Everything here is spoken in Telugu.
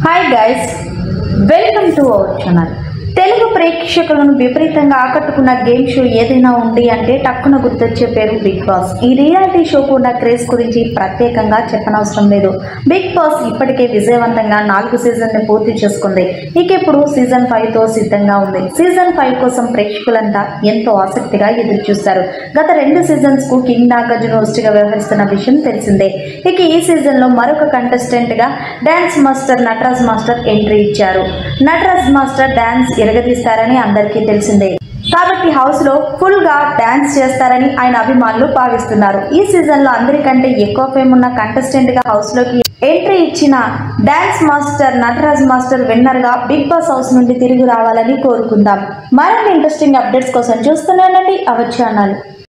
hi guys welcome to our channel Telugu ప్రేక్షకులను విపరీతంగా ఆకట్టుకున్న గేమ్ షో ఏదైనా ఉంది అంటే టక్కున గుర్తొచ్చే పేరు బిగ్ బాస్ ఈ రియాలిటీ షోకు ఉన్న క్రేజ్ గురించి ప్రత్యేకంగా చెప్పనవసరం లేదు బిగ్ బాస్ ఇప్పటికే విజయవంతంగా నాలుగు సీజన్ని పూర్తి చేసుకుంది ఇక ఇప్పుడు సీజన్ ఫైవ్ తో సిద్ధంగా ఉంది సీజన్ ఫైవ్ కోసం ప్రేక్షకులంతా ఎంతో ఆసక్తిగా ఎదురు చూస్తారు గత రెండు సీజన్స్ కు కింగ్ నాగార్జున host గా వ్యవహరిస్తున్న విషయం తెలిసిందే ఇక ఈ సీజన్ లో మరొక కంటెస్టెంట్ గా dance master Nataraj master entry ఇచ్చారు నటరాజ్ మాస్టర్ డాన్స్ ఎరగదీస్తారని అందరికీ తెలిసిందే కాబట్టి హౌస్ లో ఫుల్ గా డాన్స్ చేస్తారని ఆయన అభిమానులు భావిస్తున్నారు ఈ సీజన్ లో అందరికంటే ఎక్కువ ఫేమ్ ఉన్న కంటెస్టెంట్ గా హౌస్ లోకి ఎంట్రీ ఇచ్చిన dance master Nataraj master winner గా బిగ్ బాస్ హౌస్ నుండి తిరిగి రావాలని కోరుకుందాం మరిన్ని ఇంట్రెస్టింగ్ అప్డేట్స్ కోసం చూస్తూనే ఉండండి అవర్ ఛానల్